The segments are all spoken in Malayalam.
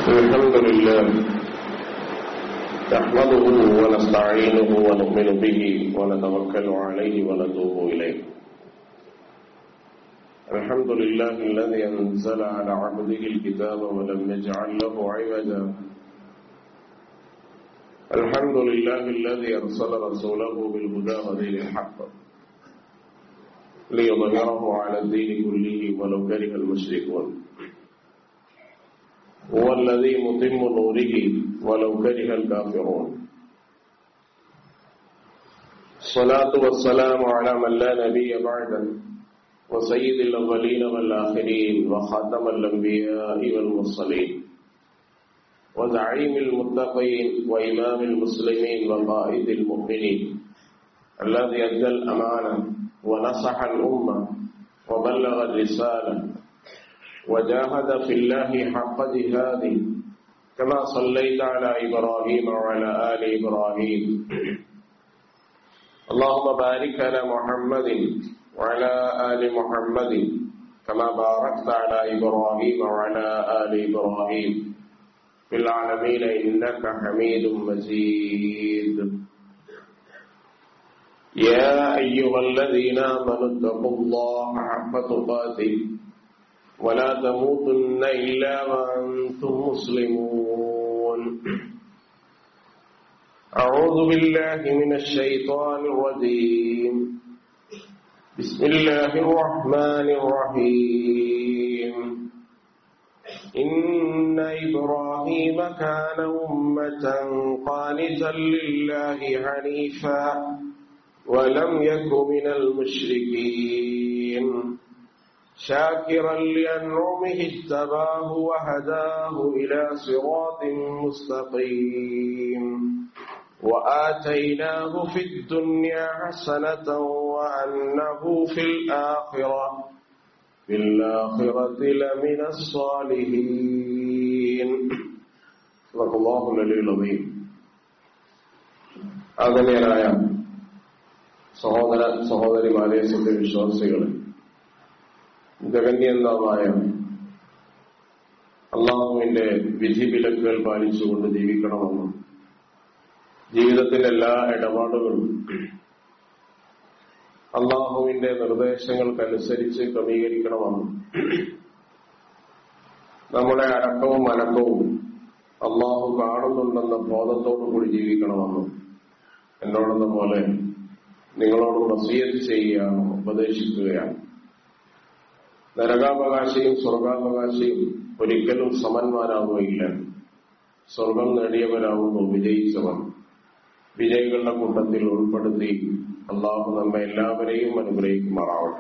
الحمد لله نحمده ونستعينه ونؤمن به ونتوكل عليه ونتوب إليه الحمد لله الذي أنزل على عبده الكتاب ولم يجعل له عوجا الحمد لله الذي أرسل رسوله بالهدى ودين الحق ليظهره على الدين كله ولو كره المشركون هو الذي متم نوره ولو كره الكافرون الصلاة والسلام على من لا نبي بعده وسيد الأولين والآخرين وخاتم الأنبياء والمرسلين وزعيم المتقين وإمام المسلمين وقائد المؤمنين الذي أدى الأمانة ونصح الأمة وبلغ الرسالة وجاهد في الله حق جهاده كما صليت على إبراهيم وعلى آل إبراهيم اللهم بارك على محمد وعلى آل محمد كما باركت على إبراهيم وعلى آل إبراهيم في العالمين إنك حميد مجيد يا أيها الذين آمنوا اتقوا الله حق تقاته ولا تموتن إلا وأنتم مسلمون أعوذ بالله من الشيطان الرجيم بسم الله الرحمن الرحيم إن إبراهيم كان أمة قانتا لله حنيفا ولم يك من المشركين شاكرا لأنعمه اجتباه وهداه إلى صراط مستقيم وآتيناه في الدنيا حسنة وأنه في الآخرة في الآخرة لمن الصالحين صدق الله العلي العظيم ആദരണീയരായ സഹോദര സഹോദരിമാരെ സത്യവിശ്വാസികളെ ജഗന്യന്തമായ അള്ളാഹുവിന്റെ വിധി വിലക്കുകൾ പാലിച്ചുകൊണ്ട് ജീവിക്കണമെന്നും ജീവിതത്തിന്റെ എല്ലാ ഇടപാടുകളും അള്ളാഹുവിന്റെ നിർദ്ദേശങ്ങൾക്കനുസരിച്ച് ക്രമീകരിക്കണമെന്നും നമ്മുടെ അടക്കവും അനക്കവും അള്ളാഹു കാണുന്നുണ്ടെന്ന ബോധത്തോടുകൂടി ജീവിക്കണമെന്നും എന്നോടെന്ന പോലെ നിങ്ങളോട് വസീയത്ത് ചെയ്യുകയാണ് ഉപദേശിക്കുകയാണ് നരകാവകാശിയും സ്വർഗാവകാശിയും ഒരിക്കലും സമന്മാരാവുകയില്ല സ്വർഗം നേടിയവരാവുന്നു വിജയിച്ചവർ വിജയികളുടെ കൂട്ടത്തിൽ ഉൾപ്പെടുത്തി അള്ളാഹു നമ്മെ എല്ലാവരെയും അനുഗ്രഹിക്കുമാറാവട്ടെ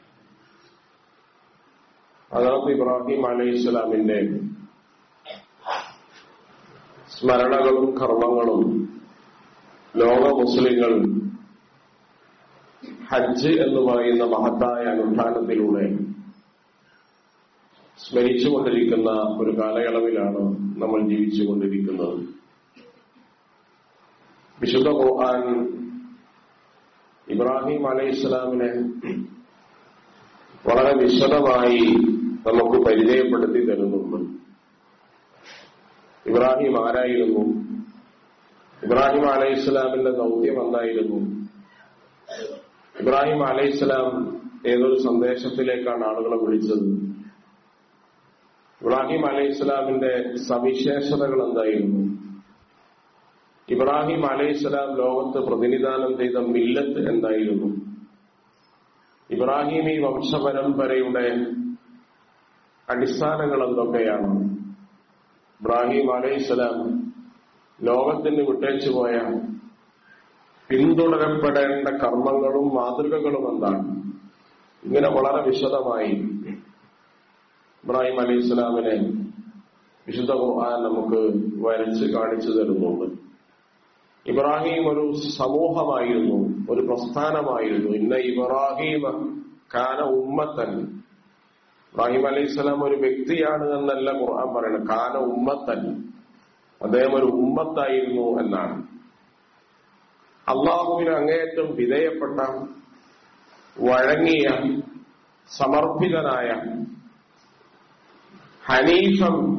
അതാത് ഇബ്രാഹിം അലൈഹി സ്വലാമിന്റെ സ്മരണകളും കർമ്മങ്ങളും ലോക മുസ്ലിങ്ങൾ ഹജ്ജ് എന്ന് പറയുന്ന മഹത്തായ അനുഷ്ഠാനത്തിലൂടെ സ്മരിച്ചുകൊണ്ടിരിക്കുന്ന ഒരു കാലയളവിലാണ് നമ്മൾ ജീവിച്ചുകൊണ്ടിരിക്കുന്നത് വിശുദ്ധ ഖുർആൻ ഇബ്രാഹിം അലൈഹി ഇസ്ലാമിനെ വളരെ വിശദമായി നമുക്ക് പരിചയപ്പെടുത്തി തരുന്നുണ്ട് ഇബ്രാഹിം ആരായിരുന്നു ഇബ്രാഹിം അലൈഹി ഇസ്ലാമിന്റെ ദൗത്യം എന്തായിരുന്നു ഇബ്രാഹിം അലൈഹി ഇസ്ലാം ഏതൊരു സന്ദേശത്തിലേക്കാണ് ആളുകളെ വിളിച്ചത് ഇബ്രാഹിം അലൈഹി ഇസ്ലാമിന്റെ സവിശേഷതകൾ എന്തായിരുന്നു ഇബ്രാഹിം അലൈഹി ഇസ്ലാം ലോകത്ത് പ്രതിനിധാനം ചെയ്ത മില്ലത്ത് എന്തായിരുന്നു ഇബ്രാഹിമി വംശപരമ്പരയുടെ അടിസ്ഥാനങ്ങൾ എന്തൊക്കെയാണ് ഇബ്രാഹിം അലൈഹി ഇസ്ലാം ലോകത്തിന് വിട്ടേച്ചു പോയ പിന്തുടരപ്പെടേണ്ട കർമ്മങ്ങളും മാതൃകകളും എന്താണ് ഇങ്ങനെ വളരെ വിശദമായി ഇബ്രാഹിം അലൈഹി ഇസ്ലാമിനെ വിശുദ്ധ ഖുർആൻ നമുക്ക് വരച്ച് കാണിച്ചു തരുന്നുണ്ട് ഇബ്രാഹിം ഒരു സമൂഹമായിരുന്നു ഒരു പ്രസ്ഥാനമായിരുന്നു ഇന്ന ഇബ്രാഹിം കാന ഉമ്മത്തൻ ഇബ്രാഹിം അലൈഹി സ്വലാം ഒരു വ്യക്തിയാണ് എന്നല്ല ഖുർആൻ പറയുന്നത് കാന ഉമ്മത്തൻ അദ്ദേഹം ഒരു ഉമ്മത്തായിരുന്നു എന്നാണ് അള്ളാഹുവിന് അങ്ങേയറ്റം വിധേയപ്പെട്ട വഴങ്ങിയ സമർപ്പിതനായ ഹനീഫം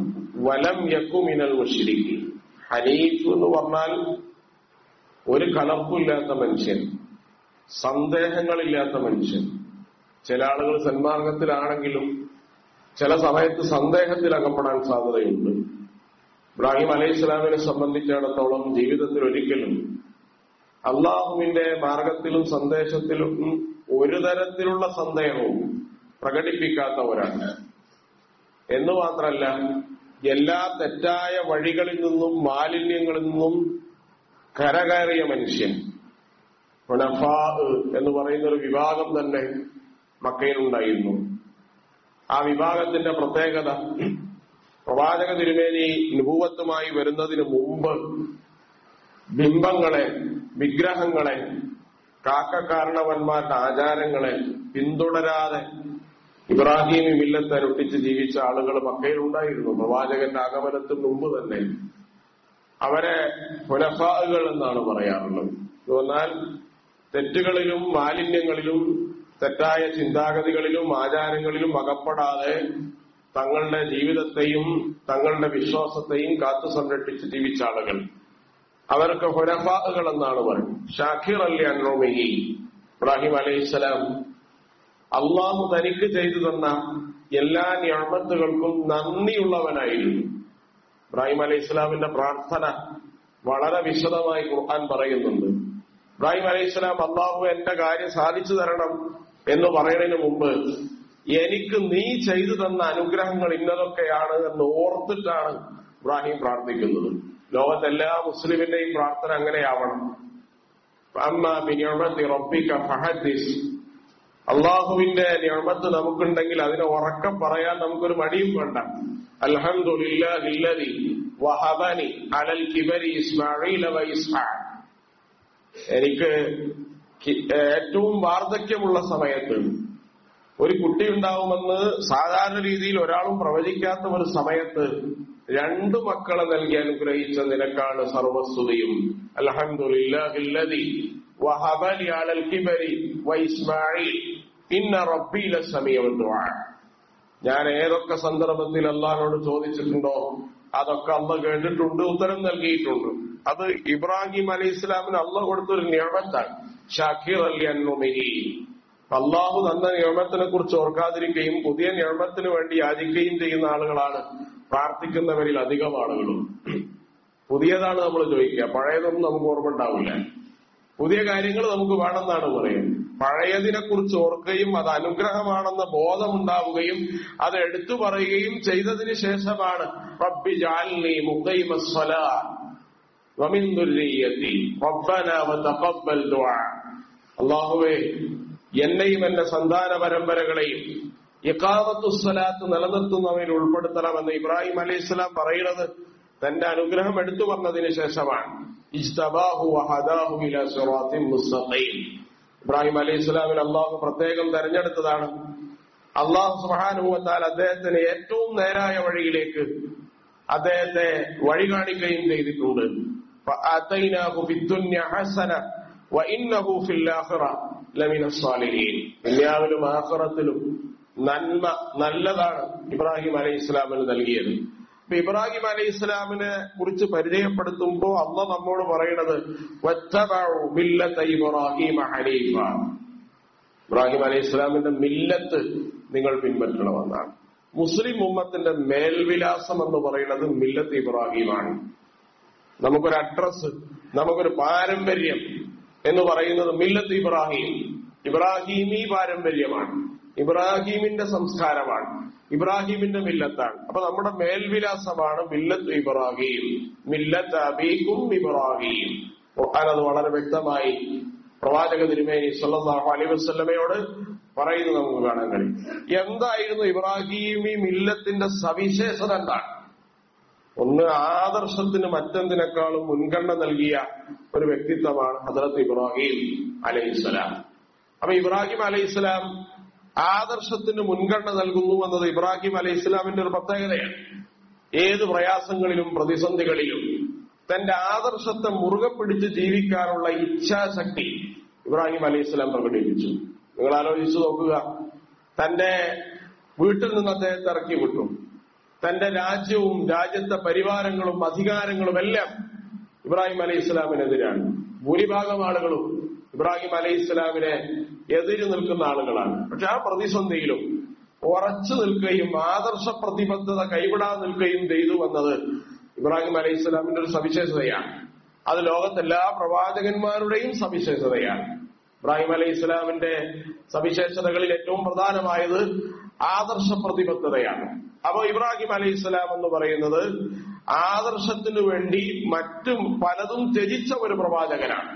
വലം യക്കുമിനൽ മുഷിരിക്കി ഹനീഫ് എന്ന് പറഞ്ഞാൽ ഒരു കലർപ്പില്ലാത്ത മനുഷ്യൻ സന്ദേഹങ്ങളില്ലാത്ത മനുഷ്യൻ ചില ആളുകൾ സന്മാർഗത്തിലാണെങ്കിലും ചില സമയത്ത് സന്ദേഹത്തിൽ അകപ്പെടാൻ സാധ്യതയുണ്ട് ഇബ്രാഹിം അലൈഹി ഇസ്ലാമിനെ സംബന്ധിച്ചിടത്തോളം ജീവിതത്തിൽ ഒരിക്കലും അള്ളാഹുവിന്റെ മാർഗത്തിലും സന്ദേശത്തിലും ഒരു തരത്തിലുള്ള സന്ദേഹവും പ്രകടിപ്പിക്കാത്ത ഒരാൾ എന്ന് മാത്രമല്ല എല്ലാ തെറ്റായ വഴികളിൽ നിന്നും മാലിന്യങ്ങളിൽ നിന്നും കരകയറിയ മനുഷ്യൻ ഹുനഫാ എന്ന് പറയുന്ന ഒരു വിഭാഗം തന്നെ മക്കയിലുണ്ടായിരുന്നു ആ വിഭാഗത്തിന്റെ പ്രത്യേകത പ്രവാചക തിരുമേനി നുപൂവത്തുമായി വരുന്നതിന് മുമ്പ് ബിംബങ്ങളെ വിഗ്രഹങ്ങളെ കാക്കക്കാരണവന്മാരുടെ ആചാരങ്ങളെ പിന്തുടരാതെ ഇബ്രാഹിം മില്ലത്ത് അനുഷ്ഠിച്ച് ജീവിച്ച ആളുകൾ മക്കയിലുണ്ടായിരുന്നു പ്രവാചകന്റെ ആഗമനത്തിന് മുമ്പ് തന്നെ അവരെ ഹുനഫാകൾ എന്നാണ് പറയാറുള്ളത് എന്നാൽ തെറ്റുകളിലും മാലിന്യങ്ങളിലും തെറ്റായ ചിന്താഗതികളിലും ആചാരങ്ങളിലും അകപ്പെടാതെ തങ്ങളുടെ ജീവിതത്തെയും തങ്ങളുടെ വിശ്വാസത്തെയും കാത്തു സംരക്ഷിച്ച് ജീവിച്ച ആളുകൾ അവർക്ക് ഹുനഫാകൾ എന്നാണ് പറയുന്നത് ഷാഖിർ അല്ലി അന്നോമിഹി ഇബ്രാഹിം അലൈഹിസ്സലാം അള്ളാഹു തനിക്ക് ചെയ്തു തന്ന എല്ലാ ഞാമത്തുകൾക്കും നന്ദിയുള്ളവനായിരുന്നു ഇബ്രാഹിം അലൈഹി ഇസ്ലാമിന്റെ പ്രാർത്ഥന വളരെ വിശദമായി ഖുർആൻ പറയുന്നുണ്ട് ഇബ്രാഹിം അലൈഹി ഇസ്ലാം അള്ളാഹു എന്റെ കാര്യം സാധിച്ചു തരണം എന്ന് പറയുന്നതിന് മുമ്പ് എനിക്ക് നീ ചെയ്തു തന്ന അനുഗ്രഹങ്ങൾ ഇന്നതൊക്കെയാണ് എന്ന് ഓർത്തിട്ടാണ് ഇബ്രാഹിം പ്രാർത്ഥിക്കുന്നത് ലോകത്തെ എല്ലാ മുസ്ലിമിന്റെയും പ്രാർത്ഥന അങ്ങനെയാവണം അമ്മ ബിനിയമത്തി റബ്ബിക ഫഹദ്ദിസ് അള്ളാഹുവിന്റെ നിയമത്ത് നമുക്കുണ്ടെങ്കിൽ അതിനെ ഉറക്കം പറയാൻ നമുക്കൊരു മടിയും വേണ്ട അൽഹംദുലില്ലാഹില്ലദി വഹബനി അലൽ കിബരി ഇസ്മാഈല വ ഇസ്ഹാഖ് എനിക്ക് കി- ഏറ്റവും വാർദ്ധക്യമുള്ള സമയത്ത് ഒരു കുട്ടി ഉണ്ടാവുമെന്ന് സാധാരണ രീതിയിൽ ഒരാളും പ്രവചിക്കാത്ത ഒരു സമയത്ത് രണ്ടു മക്കളെ നൽകി അനുഗ്രഹിച്ച നിനക്കാണ് സർവസ്തുതിയും അൽഹംദുലില്ലാഹില്ലദി വഹബനി അലൽ കിബരി വ ഇസ്മാഈൽ ഇന്ന റബ്ബി ലസമിയുൽ ദുആ ഞാൻ ഏതൊക്കെ സന്ദർഭത്തിൽ അള്ളാഹിനോട് ചോദിച്ചിട്ടുണ്ടോ അതൊക്കെ അള്ള കേട്ടിട്ടുണ്ട് ഉത്തരം നൽകിയിട്ടുണ്ട് അത് ഇബ്രാഹിം അലൈഹി ഇസ്ലാമിന് അള്ള കൊടുത്തൊരു നിയമത്താണ് ഷാക്കിർ അലി അന്നുമിനി അള്ളാഹു തന്ന നിയമത്തിനെ കുറിച്ച് ഓർക്കാതിരിക്കുകയും പുതിയ നിയമത്തിന് വേണ്ടി യാചിക്കുകയും ചെയ്യുന്ന ആളുകളാണ് പ്രാർത്ഥിക്കുന്നവരിൽ അധികം ആളുകളും പുതിയതാണ് നമ്മൾ ചോദിക്കുക പഴയതൊന്നും നമുക്ക് ഓർമ്മ ഉണ്ടാവില്ല പുതിയ കാര്യങ്ങൾ നമുക്ക് വേണമെന്നാണ് പറയുന്നത് പഴയതിനെ കുറിച്ച് ഓർക്കുകയും അത് അനുഗ്രഹമാണെന്ന ബോധമുണ്ടാവുകയും അത് എടുത്തു പറയുകയും ചെയ്തതിന് ശേഷമാണ് റബ്ബി ജാൽനി മുഖൈമസ്വലാ വമിൻ ദുർരിയത്തി റബ്ബന വതഖബ്ബൽ ദുആ അല്ലാഹുവേ എന്നെയും എന്റെ സന്താന പരമ്പരകളെയും ഇഖാമത്തുസ്സലാത്ത് നിലനിർത്തുന്നവയിൽ ഉൾപ്പെടുത്തണമെന്ന് ഇബ്രാഹിം അലൈഹിസ്സലാം പറയുന്നത് തന്റെ അനുഗ്രഹം എടുത്തു പറഞ്ഞതിന് ശേഷമാണ് ഇജ്തബാഹു വഹദാഹു ഇലാ സിറാത്തിൻ മുസ്തഖീം ഇബ്രാഹിം അലൈഹിസ്സലാമിന് അള്ളാഹു പ്രത്യേകം തെരഞ്ഞെടുത്തതാണ് അള്ളാഹു സുബ്ഹാനഹു അദ്ദേഹത്തിന് ഏറ്റവും നേരായ വഴിയിലേക്ക് അദ്ദേഹത്തെ വഴി കാണിക്കുകയും ചെയ്തിട്ടുണ്ട് فآتيناه في الدنيا حسنة وإنه في الآخرة لمن الصالحين ദുനിയാവിലും ആഖിറത്തിലും നന്മ നല്ലതാണ് ഇബ്രാഹിം അലൈഹി ഇസ്ലാമിന് നൽകിയത് അപ്പൊ ഇബ്രാഹിം അലൈഹി ഇസ്ലാമിനെ കുറിച്ച് പരിചയപ്പെടുത്തുമ്പോ അള്ള നമ്മോട് പറയുന്നത് വത്തബഉ മില്ലത ഇബ്രാഹിമ ഹനീഫ ഇബ്രാഹിം അലൈഹി ഇസ്ലാമിന്റെ മില്ലത്ത് നിങ്ങൾ പിൻപറ്റണമെന്നാണ് മുസ്ലിം ഉമ്മത്തിന്റെ മേൽവിലാസം എന്ന് പറയുന്നത് മില്ലത്ത് ഇബ്രാഹിമാണ് നമുക്കൊരു അഡ്രസ് നമുക്കൊരു പാരമ്പര്യം എന്ന് പറയുന്നത് മില്ലത്ത് ഇബ്രാഹിം ഇബ്രാഹിമി പാരമ്പര്യമാണ് ഇബ്രാഹിമിന്റെ സംസ്കാരമാണ് ഇബ്രാഹിമിന്റെ മില്ലത്താണ് അപ്പൊ നമ്മുടെ മേൽവിലാസമാണ് മില്ലത്ത് ഇബ്രാഹിം മില്ലത്ത് അബീക്കും ഇബ്രാഹിം ഖുർആൻ അത് വളരെ വ്യക്തമായി പ്രവാചക തിരുമേനി സല്ലല്ലാഹു അലൈഹി വസല്ലമയോട് പറയുന്നത് നമുക്ക് കാണാൻ കഴിയും എന്തായിരുന്നു ഇബ്രാഹിമി മില്ലത്തിന്റെ സവിശേഷത എന്താണ് ഒന്ന് ആദർശത്തിന് മറ്റെന്തിനേക്കാളും മുൻഗണന നൽകിയ ഒരു വ്യക്തിത്വമാണ് ഹജറത്ത് ഇബ്രാഹിം അലൈഹിസ്സലാം അപ്പൊ ഇബ്രാഹിം അലൈഹിസ്സലാം ആദർശത്തിന് മുൻഗണന നൽകുന്നു എന്നത് ഇബ്രാഹിം അലൈഹിസ്സലാമിന്റെ ഒരു പ്രത്യേകതയാണ് ഏത് പ്രയാസങ്ങളിലും പ്രതിസന്ധികളിലും തന്റെ ആദർശത്തെ മുറുകെ പിടിച്ച് ജീവിക്കാനുള്ള ഇച്ഛാശക്തി ഇബ്രാഹിം അലൈഹിസ്സലാം പ്രകടിപ്പിച്ചു നിങ്ങൾ ആലോചിച്ചു നോക്കുക തന്റെ വീട്ടിൽ നിന്ന് അദ്ദേഹത്തെ ഇറക്കി വിട്ടു തന്റെ രാജ്യവും രാജ്യത്തെ പരിവാരങ്ങളും അധികാരങ്ങളും എല്ലാം ഇബ്രാഹിം അലൈഹി ഇസ്ലാമിനെതിരാണ് ഭൂരിഭാഗം ആളുകളും ഇബ്രാഹിം അലൈഹി ഇസ്ലാമിനെ എതിര് നിൽക്കുന്ന ആളുകളാണ് പക്ഷെ ആ പ്രതിസന്ധിയിലും ഉറച്ചു നിൽക്കുകയും ആദർശ പ്രതിബദ്ധത കൈവിടാതെ നിൽക്കുകയും ചെയ്തു വന്നത് ഇബ്രാഹിം അലൈഹി ഇസ്ലാമിന്റെ ഒരു സവിശേഷതയാണ് അത് ലോകത്തെല്ലാ പ്രവാചകന്മാരുടെയും സവിശേഷതയാണ് ഇബ്രാഹിം അലൈഹി ഇസ്ലാമിന്റെ സവിശേഷതകളിൽ ഏറ്റവും പ്രധാനമായത് ആദർശ പ്രതിബദ്ധതയാണ് അപ്പൊ ഇബ്രാഹിം അലൈഹി ഇസ്ലാം എന്ന് പറയുന്നത് ആദർശത്തിനു വേണ്ടി മറ്റും പലതും ത്യജിച്ച ഒരു പ്രവാചകനാണ്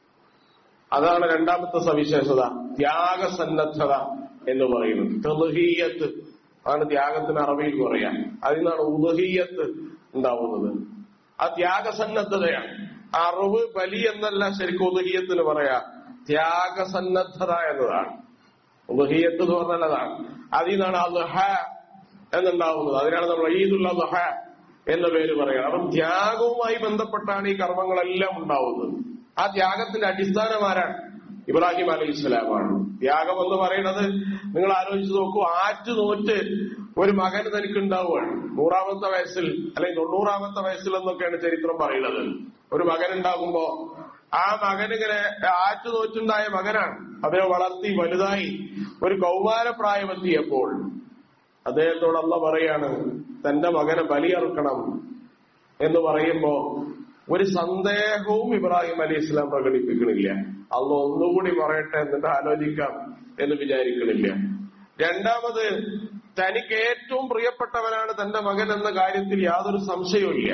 അതാണ് രണ്ടാമത്തെ സവിശേഷത ത്യാഗസന്നദ്ധത എന്ന് പറയുന്നത് തെലുഹീയത്ത് അതാണ് ത്യാഗത്തിന് അറബിയിൽ പറയാം അതിൽ നിന്നാണ് ഉദഹീയത്ത് ഉണ്ടാവുന്നത് ആ ത്യാഗസന്നദ്ധതയാണ് അറിവ് ബലി എന്നല്ല ശരിക്കും ഉദഹീയത്തിന് പറയാ ത്യാഗസന്നദ്ധത എന്നതാണ് ഉദഹീയത്ത് എന്ന് പറഞ്ഞാൽ അതാണ് അതിൽ നിന്നാണ് അൽഹ എന്നുണ്ടാവുന്നത് അതിനാണ് നമ്മൾ ഈദുൽ അൽഹ എന്ന പേര് പറയുന്നത് അപ്പം ത്യാഗവുമായി ബന്ധപ്പെട്ടാണ് ഈ കർമ്മങ്ങളെല്ലാം ഉണ്ടാവുന്നത് ആ ത്യാഗത്തിന്റെ അടിസ്ഥാനം ആരാണ് ഇബ്രാഹിം അലൈഹി ഇസ്ലാമാണ് ത്യാഗം എന്ന് പറയുന്നത് നിങ്ങൾ ആലോചിച്ച് നോക്കൂ ആറ്റ് നോറ്റ് ഒരു മകൻ തനിക്ക് ഉണ്ടാവുകയാണ് നൂറാമത്തെ വയസ്സിൽ അല്ലെങ്കിൽ തൊണ്ണൂറാമത്തെ വയസ്സിൽ എന്നൊക്കെയാണ് ചരിത്രം പറയുന്നത് ഒരു മകൻ ഉണ്ടാകുമ്പോ ആ മകനിങ്ങനെ ആറ്റു നോറ്റുണ്ടായ മകനാണ് അവരെ വളർത്തി വലുതായി ഒരു കൗമാരപ്രായമെത്തിയപ്പോൾ അദ്ദേഹത്തോട് അല്ല പറയാണ് തന്റെ മകനെ ബലിയറുക്കണം എന്ന് പറയുമ്പോ ഒരു സന്ദേഹവും ഇബ്രാഹിം അലി ഇസ്ലാം പ്രകടിപ്പിക്കണില്ല അല്ല ഒന്നുകൂടി പറയട്ടെ എന്നിട്ട് ആലോചിക്കാം എന്ന് വിചാരിക്കണില്ല രണ്ടാമത് തനിക്ക് ഏറ്റവും പ്രിയപ്പെട്ടവനാണ് തന്റെ മകൻ എന്ന കാര്യത്തിൽ യാതൊരു സംശയവുമില്ല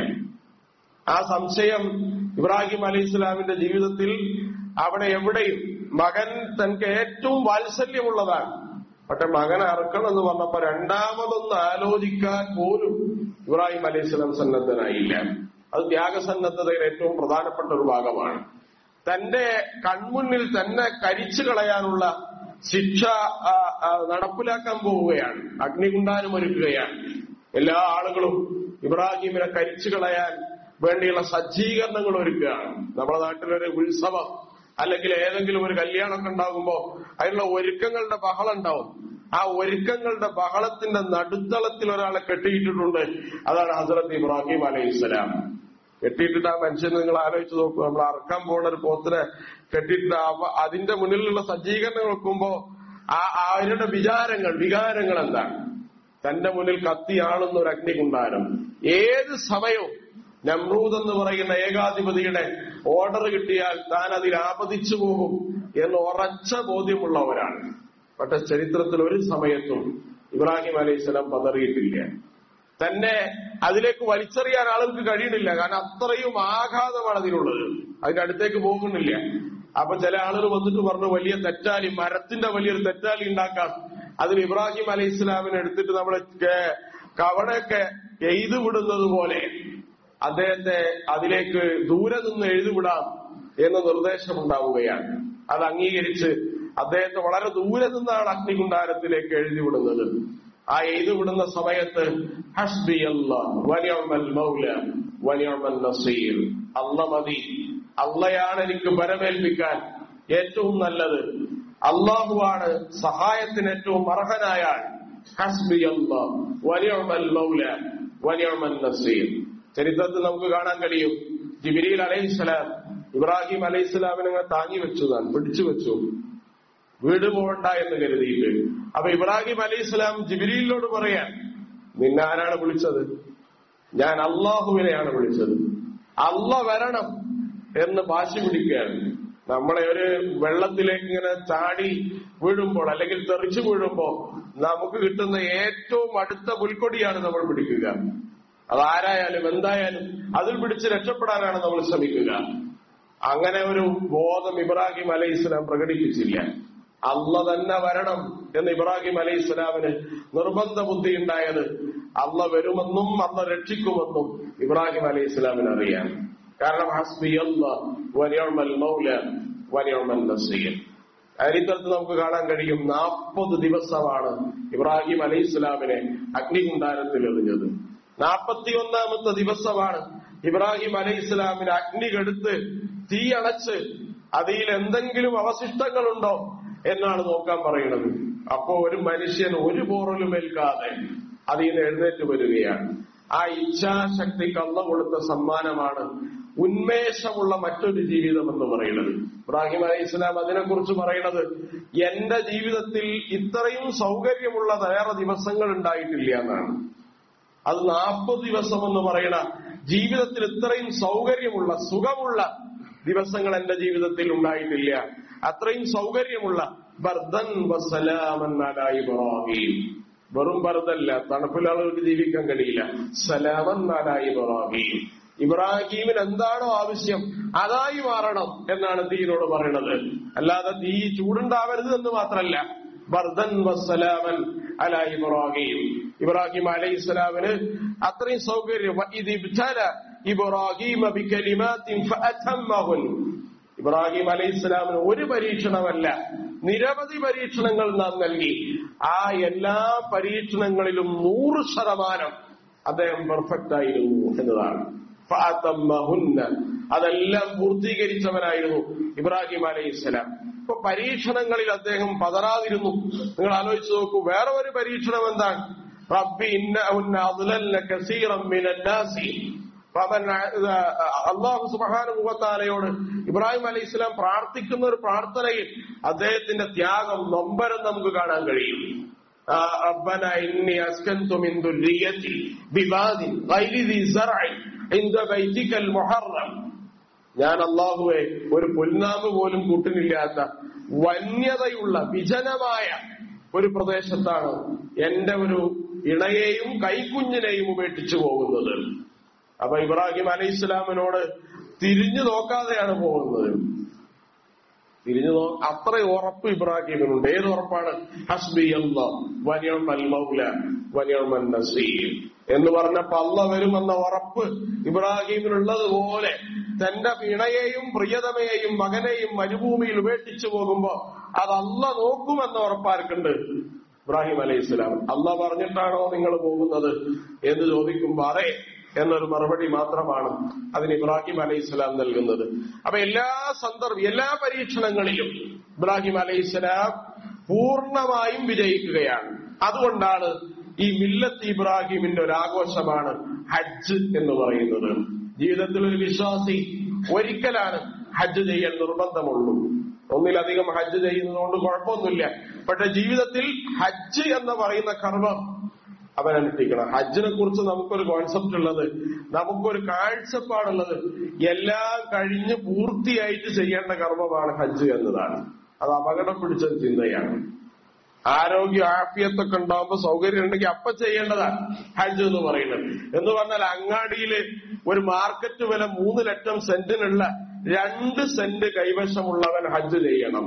ആ സംശയം ഇബ്രാഹിം അലി ഇസ്ലാമിന്റെ ജീവിതത്തിൽ അവിടെ എവിടെയും മകൻ തനിക്ക് ഏറ്റവും വാത്സല്യമുള്ളതാണ് പക്ഷെ മകൻ അറക്കണം എന്ന് പറഞ്ഞപ്പോ രണ്ടാമതൊന്ന് ആലോചിക്കാൻ പോലും ഇബ്രാഹിം അലൈഹി സ്വലാം സന്നദ്ധനായില്ല അത് ത്യാഗസന്നദ്ധതയുടെ ഏറ്റവും പ്രധാനപ്പെട്ട ഒരു ഭാഗമാണ് തന്റെ കൺമുന്നിൽ തന്നെ കരിച്ചു കളയാനുള്ള ശിക്ഷ ആ, ആ, നടപ്പിലാക്കാൻ പോവുകയാണ് അഗ്നികുണ്ടാനും ഒരുക്കുകയാണ് എല്ലാ ആളുകളും ഇബ്രാഹിമിനെ കരിച്ചു കളയാൻ വേണ്ടിയുള്ള സജ്ജീകരണങ്ങൾ ഒരുക്കുകയാണ് നമ്മുടെ നാട്ടിലൊരു ഉത്സവം അല്ലെങ്കിൽ ഏതെങ്കിലും ഒരു കല്യാണമൊക്കെ ഉണ്ടാകുമ്പോ അതിനുള്ള ഒരുക്കങ്ങളുടെ ബഹളം ഉണ്ടാവും ആ ഒരുക്കങ്ങളുടെ ബഹളത്തിന്റെ നടുത്തളത്തിൽ ഒരാളെ കെട്ടിയിട്ടിട്ടുണ്ട് അതാണ് ഹസരത്ത് ഇബ്രാഹിം അലൈഹി സ്വലാം കെട്ടിയിട്ടിട്ട് ആ മനുഷ്യനെ നിങ്ങൾ ആലോചിച്ച് നോക്കൂ നമ്മൾ അറക്കാൻ പോകുന്ന ഒരു പോത്തിനെ കെട്ടിയിട്ട് അവ- അതിന്റെ മുന്നിലുള്ള സജ്ജീകരണം വെക്കുമ്പോ ആ ആ അവരുടെ വിചാരങ്ങൾ വികാരങ്ങൾ എന്താണ് തന്റെ മുന്നിൽ കത്തിയാളുന്ന ഒരു അഗ്നികുണ്ടാരം ഏത് സമയവും നമ്രൂദ് എന്ന് പറയുന്ന ഏകാധിപതിയുടെ ഓർഡർ കിട്ടിയാൽ താൻ അതിൽ ആപതിച്ചു പോകും എന്ന് ഉറച്ച ബോധ്യമുള്ളവരാണ് പക്ഷെ ചരിത്രത്തിൽ ഒരു സമയത്തും ഇബ്രാഹിം അലൈഹി സ്വലാം പതറിയിട്ടില്ല തന്നെ അതിലേക്ക് വലിച്ചെറിയാൻ ആളുകൾക്ക് കഴിയണില്ല കാരണം അത്രയും ആഘാതമാണ് അതിനുള്ളത് അതിന്റെ അടുത്തേക്ക് പോകുന്നില്ല അപ്പൊ ചില ആളുകൾ വന്നിട്ട് പറഞ്ഞു വലിയ തെറ്റാലി മരത്തിന്റെ വലിയൊരു തെറ്റാലി ഉണ്ടാക്കാം അതിൽ ഇബ്രാഹിം അലൈഹി ഇസ്ലാമിനെ എടുത്തിട്ട് നമ്മൾ കവടയൊക്കെ എയ്തു വിടുന്നത് പോലെ അദ്ദേഹത്തെ അതിലേക്ക് ദൂരെ നിന്ന് എഴുതിവിടാം എന്ന നിർദ്ദേശമുണ്ടാവുകയാണ് അത് അംഗീകരിച്ച് അദ്ദേഹത്തെ വളരെ ദൂരെ നിന്നാണ് അഗ്നികുണ്ടാരത്തിലേക്ക് എഴുതിവിടുന്നത് ആ എഴുതിവിടുന്ന സമയത്ത് ഹസ്ബി വലിയമൽ മൗല വലിയമൽ നസീർ അല്ല മതി അള്ളയാണ് എനിക്ക് ബലമേൽപ്പിക്കാൻ ഏറ്റവും നല്ലത് അള്ളാഹുവാണ് സഹായത്തിന് ഏറ്റവും അർഹനായ ആൾ ഹസ്ബി അല്ലാഹ് വലിയമൽ മൗല വലിയമൽ നസീർ ചരിത്രത്തിൽ നമുക്ക് കാണാൻ കഴിയും ജിബിരിൽ അലൈഹിസ്സലാം ഇബ്രാഹിം അലൈഹിസ്സലാമിനെ താങ്ങി വെച്ചു താൻ പിടിച്ചു വെച്ചു വീട് പോകണ്ട എന്ന് കരുതിയിട്ട് അപ്പൊ ഇബ്രാഹിം അലൈഹി സ്വലാം ജിബിരിയിലോട് പറയാൻ നിന്നെ ആരാണ് വിളിച്ചത് ഞാൻ അള്ളാഹുവിനെയാണ് വിളിച്ചത് അല്ല വരണം എന്ന് വാശി പിടിക്കുകയാണ് നമ്മളെ ഒരു വെള്ളത്തിലേക്ക് ഇങ്ങനെ ചാടി വീഴുമ്പോൾ അല്ലെങ്കിൽ തെറിച്ചു വീഴുമ്പോ നമുക്ക് കിട്ടുന്ന ഏറ്റവും അടുത്ത പുൽക്കൊടിയാണ് നമ്മൾ പിടിക്കുക അതാരായാലും എന്തായാലും അതിൽ പിടിച്ച് രക്ഷപ്പെടാനാണ് നമ്മൾ ശ്രമിക്കുക അങ്ങനെ ഒരു ബോധം ഇബ്രാഹിം അലൈഹി ഇസ്ലാം പ്രകടിപ്പിച്ചില്ല അല്ല തന്നെ വരണം എന്ന് ഇബ്രാഹിം അലൈഹി ഇസ്ലാമിന് നിർബന്ധ ബുദ്ധി ഉണ്ടായത് അല്ല വരുമെന്നും അല്ല രക്ഷിക്കുമെന്നും ഇബ്രാഹിം അലൈഹി ഇസ്ലാമിന് അറിയാം കാരണം ഹസ്ബി വലിയൽ മൗല വലിയൽ നസീർ ചരിത്രത്തിൽ നമുക്ക് കാണാൻ കഴിയും നാൽപ്പത് ദിവസമാണ് ഇബ്രാഹിം അലൈഹി ഇസ്ലാമിനെ അഗ്നികുണ്ടാരത്തിൽ എറിഞ്ഞത് നാൽപ്പത്തിയൊന്നാമത്തെ ദിവസമാണ് ഇബ്രാഹിം അലൈഹി ഇസ്ലാമിന് അഗ്നി കെടുത്ത് തീ അണച്ച് അതിൽ എന്തെങ്കിലും അവശിഷ്ടങ്ങളുണ്ടോ എന്നാണ് നോക്കാൻ പറയുന്നത് അപ്പോ ഒരു മനുഷ്യൻ ഒരു പോറലും ഏൽക്കാതെ അതിൽ നിന്ന് എഴുന്നേറ്റ് വരികയാണ് ആ ഇച്ഛാശക്തിക്ക് അള്ള കൊടുത്ത സമ്മാനമാണ് ഉന്മേഷമുള്ള മറ്റൊരു ജീവിതം എന്ന് പറയുന്നത് ഇബ്രാഹിം അലൈഹി ഇസ്ലാം അതിനെക്കുറിച്ച് പറയുന്നത് എന്റെ ജീവിതത്തിൽ ഇത്രയും സൗകര്യമുള്ള വേറെ ദിവസങ്ങൾ ഉണ്ടായിട്ടില്ല എന്നാണ് അത് നാൽപ്പത് ദിവസം എന്ന് പറയണ ജീവിതത്തിൽ ഇത്രയും സൗകര്യമുള്ള സുഖമുള്ള ദിവസങ്ങൾ എന്റെ ജീവിതത്തിൽ ഉണ്ടായിട്ടില്ല അത്രയും സൗകര്യമുള്ള ബർദൻ വസലാമൻ അലാ ഇബ്രാഹിം വെറും ബർദല്ല തണുപ്പിൽ ആളുകൾക്ക് ജീവിക്കാൻ കഴിയില്ല സലാമൻ അലാ ഇബ്രാഹിം ഇബ്രാഹീമിന് എന്താണോ ആവശ്യം അതായി മാറണം എന്നാണ് ദീനോട് പറയുന്നത് അല്ലാതെ തീ ചൂടുണ്ടാവരുത് എന്ന് മാത്രമല്ല ബർദൻ വസ്സലാമൻ അല ഇബ്രാഹിം ഇബ്രാഹിം അലൈഹി സ്വലാമിന് അത്രയും സൗകര്യം ഇത് ഇബ്തല ഇബ്രാഹിം ബികലിമാത്തിൻ ഫഅതമ്മഹുൻ ഇബ്രാഹിം അലൈഹി സ്വലാമിന് ഒരു പരീക്ഷണമല്ല നിരവധി പരീക്ഷണങ്ങൾ നാം നൽകി ആ എല്ലാ പരീക്ഷണങ്ങളിലും നൂറ് ശതമാനം അദ്ദേഹം പെർഫെക്റ്റ് ആയിരുന്നു എന്നതാണ് ഫഅതമ്മഹുന്ന അതെല്ലാം പൂർത്തീകരിച്ചവനായിരുന്നു ഇബ്രാഹിം അലൈഹി സ്വലാം ഇപ്പൊ പരീക്ഷണങ്ങളിൽ അദ്ദേഹം പതറാതിരുന്നു നിങ്ങൾ ആലോചിച്ച് നോക്കൂ വേറെ ഒരു പരീക്ഷണം എന്താണ് റബ്ബി ഇന്ന അദ്ലൽന കസീറം മിനന്നാസി അള്ളാഹു സുബാനുഭവത്താലയോട് ഇബ്രാഹിം അലൈഹി ഇസ്ലാം പ്രാർത്ഥിക്കുന്ന ഒരു പ്രാർത്ഥനയിൽ അദ്ദേഹത്തിന്റെ ത്യാഗം നൊമ്പരം നമുക്ക് കാണാൻ കഴിയും ربنا إني أسكنت من ذريتي بباد غير ذي زرع عند بيتك المحرم ഞാൻ അള്ളാഹുവെ ഒരു പുൽനാമ് പോലും കൂട്ടിനില്ലാത്ത വന്യതയുള്ള വിജനമായ ഒരു പ്രദേശത്താണ് എന്റെ ഒരു ഇണയെയും കൈക്കുഞ്ഞിനെയും ഉപേക്ഷിച്ചു പോകുന്നത് അപ്പൊ ഇബ്രാഹിം അലൈഹി ഇസ്ലാമിനോട് തിരിഞ്ഞു നോക്കാതെയാണ് പോകുന്നത് തിരിഞ്ഞു നോ അത്ര ഉറപ്പ് ഇബ്രാഹിമിനുണ്ട് ഏത് ഉറപ്പാണ് ഹസ്ബി വനിയൽ മൗല വനിയൽ നസീർ എന്ന് പറഞ്ഞപ്പോ അല്ല വരുമെന്ന ഉറപ്പ് ഇബ്രാഹിമിനുള്ളതുപോലെ തന്റെ ഇണയെയും പ്രിയതമയെയും മകനെയും മരുഭൂമിയിൽ ഉപേക്ഷിച്ചു പോകുമ്പോ അത് അല്ല നോക്കുമെന്ന ഉറപ്പാർക്കുണ്ട് ഇബ്രാഹിം അലൈഹി ഇസ്ലാം അല്ല പറഞ്ഞിട്ടാണോ നിങ്ങൾ പോകുന്നത് എന്ന് ചോദിക്കുമ്പോ അതെ എന്നൊരു മറുപടി മാത്രമാണ് അതിന് ഇബ്രാഹിം അലൈഹി ഇസ്ലാം നൽകുന്നത് അപ്പൊ എല്ലാ സന്ദർഭ എല്ലാ പരീക്ഷണങ്ങളിലും ഇബ്രാഹിം അലൈഹി ഇസ്ലാം പൂർണ്ണമായും വിജയിക്കുകയാണ് അതുകൊണ്ടാണ് ഈ മില്ലത്ത് ഇബ്രാഹിമിന്റെ ഒരു ആഘോഷമാണ് ഹജ്ജ് എന്ന് പറയുന്നത് ജീവിതത്തിൽ ഒരു വിശ്വാസി ഒരിക്കലാണ് ഹജ്ജ് ചെയ്യാൻ നിർബന്ധമുള്ളൂ ഒന്നിലധികം ഹജ്ജ് ചെയ്യുന്നതുകൊണ്ട് കുഴപ്പമൊന്നുമില്ല പക്ഷെ ജീവിതത്തിൽ ഹജ്ജ് എന്ന് പറയുന്ന കർമ്മം അവൻ അനുഷ്ഠിക്കണം ഹജ്ജിനെ കുറിച്ച് നമുക്കൊരു കോൺസെപ്റ്റ് ഉള്ളത് നമുക്കൊരു കാഴ്ചപ്പാടുള്ളത് എല്ലാം കഴിഞ്ഞ് പൂർത്തിയായിട്ട് ചെയ്യേണ്ട കർമ്മമാണ് ഹജ്ജ് എന്നതാണ് അത് അപകടം പിടിച്ച ചിന്തയാണ് ആരോഗ്യ ആഫിയത്തൊക്കെ ഉണ്ടാകുമ്പോൾ സൗകര്യം ഉണ്ടെങ്കിൽ അപ്പൊ ചെയ്യേണ്ടതാണ് ഹജ്ജ് എന്ന് പറയുന്നത് എന്ന് പറഞ്ഞാൽ അങ്ങാടിയില് ഒരു മാർക്കറ്റ് വില മൂന്ന് ലക്ഷം സെന്റിനുള്ള രണ്ട് സെന്റ് കൈവശമുള്ളവൻ ഹജ്ജ് ചെയ്യണം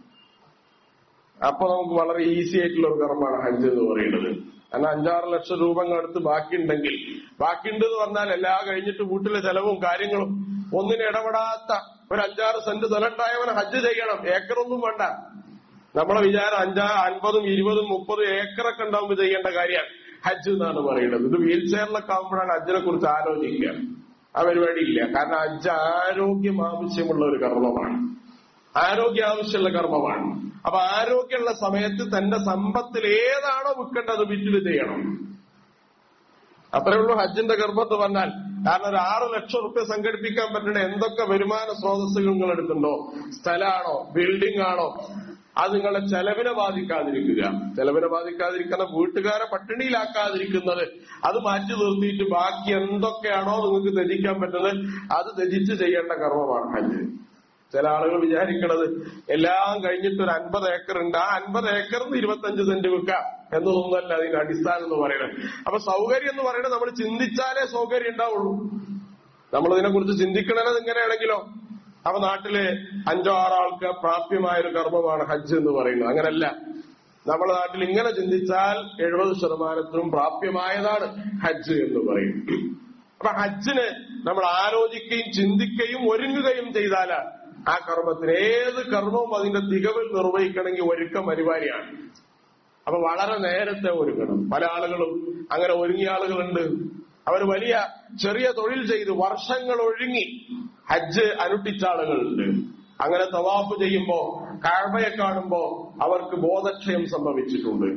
അപ്പൊ നമുക്ക് വളരെ ഈസി ആയിട്ടുള്ള ഒരു കർമ്മമാണ് ഹജ്ജ് എന്ന് പറയുന്നത് കാരണം അഞ്ചാറ് ലക്ഷം രൂപ അടുത്ത് ബാക്കിയുണ്ടെങ്കിൽ ബാക്കിയുണ്ട് എന്ന് പറഞ്ഞാൽ എല്ലാ കഴിഞ്ഞിട്ട് വീട്ടിലെ ചെലവും കാര്യങ്ങളും ഒന്നിനും ഇടപെടാത്ത ഒരു അഞ്ചാറ് സെന്റ് സ്ഥലമുണ്ടായവൻ ഹജ്ജ് ചെയ്യണം ഏക്കറൊന്നും വേണ്ട നമ്മളെ വിചാരം അഞ്ചാ അൻപതും ഇരുപതും മുപ്പതും ഏക്കറൊക്കെ ഉണ്ടാവുമ്പോൾ ചെയ്യേണ്ട കാര്യമാണ് ഹജ്ജ് എന്നാണ് പറയുന്നത് ഇത് വീൽ ചെയറിലൊക്കെ ആകുമ്പോഴാണ് ഹജ്ജിനെ കുറിച്ച് ആലോചിക്കുക ആ പരിപാടി ഇല്ല കാരണം ഹജ്ജ് ആരോഗ്യം ആവശ്യമുള്ള ഒരു കർമ്മമാണ് ആരോഗ്യ ആവശ്യമുള്ള കർമ്മമാണ് അപ്പൊ ആരോഗ്യമുള്ള സമയത്ത് തന്റെ സമ്പത്തിൽ ഏതാണോ വിൽക്കേണ്ടത് വിറ്റില് ചെയ്യണം അത്രേ ഉള്ളൂ ഹജ്ജിന്റെ ഗർഭം എന്ന് പറഞ്ഞാൽ കാരണം ഒരു ആറ് ലക്ഷം റുപ്യ സംഘടിപ്പിക്കാൻ പറ്റുന്ന എന്തൊക്കെ വരുമാന സ്രോതസ്സുകൾ നിങ്ങൾ എടുക്കുന്നുണ്ടോ സ്ഥലമാണോ ബിൽഡിംഗ് ആണോ അത് നിങ്ങളുടെ ചെലവിനെ ബാധിക്കാതിരിക്കുക ചെലവിനെ ബാധിക്കാതിരിക്കുന്ന വീട്ടുകാരെ പട്ടിണിയിലാക്കാതിരിക്കുന്നത് അത് മാറ്റി നിർത്തിയിട്ട് ബാക്കി എന്തൊക്കെയാണോ നിങ്ങൾക്ക് ത്യജിക്കാൻ പറ്റുന്നത് അത് ത്യജിച്ച് ചെയ്യേണ്ട കർമ്മമാണ് ഹജ്ജ് ചില ആളുകൾ വിചാരിക്കണത് എല്ലാം കഴിഞ്ഞിട്ട് ഒരു അൻപത് ഏക്കർ ഉണ്ട് ആ അൻപത് ഏക്കറിന് ഇരുപത്തഞ്ച് സെന്റ് വിൽക്കാം എന്നതൊന്നുമല്ല അതിന്റെ അടിസ്ഥാനം എന്ന് പറയുന്നത് അപ്പൊ സൗകര്യം എന്ന് പറയുന്നത് നമ്മൾ ചിന്തിച്ചാലേ സൗകര്യം ഉണ്ടാവുള്ളൂ നമ്മൾ ഇതിനെക്കുറിച്ച് ചിന്തിക്കണത് ഇങ്ങനെയാണെങ്കിലോ അപ്പൊ നാട്ടില് അഞ്ചോ ആറോ ആൾക്ക് പ്രാപ്യമായ ഒരു കർമ്മമാണ് ഹജ്ജ് എന്ന് പറയുന്നത് അങ്ങനല്ല നമ്മുടെ നാട്ടിൽ ഇങ്ങനെ ചിന്തിച്ചാൽ എഴുപത് ശതമാനത്തിനും പ്രാപ്യമായതാണ് ഹജ്ജ് എന്ന് പറയും അപ്പൊ ഹജ്ജിന് നമ്മൾ ആലോചിക്കുകയും ചിന്തിക്കുകയും ഒരുങ്ങുകയും ചെയ്താലാണ് ആ കർമ്മത്തിന് ഏത് കർമ്മവും അതിന്റെ തികവിൽ നിർവഹിക്കണമെങ്കിൽ ഒരുക്കം അനിവാര്യമാണ് അപ്പൊ വളരെ നേരത്തെ ഒരുക്കണം പല ആളുകളും അങ്ങനെ ഒരുങ്ങിയ ആളുകളുണ്ട് അവർ വലിയ ചെറിയ തൊഴിൽ ചെയ്ത് വർഷങ്ങൾ ഒഴുങ്ങി ഹജ്ജ് അനുഷ്ഠിച്ച ആളുകളുണ്ട് അങ്ങനെ തവാഫ് ചെയ്യുമ്പോ കാഴ്മയെ കാണുമ്പോ അവർക്ക് ബോധക്ഷയം സംഭവിച്ചിട്ടുണ്ട്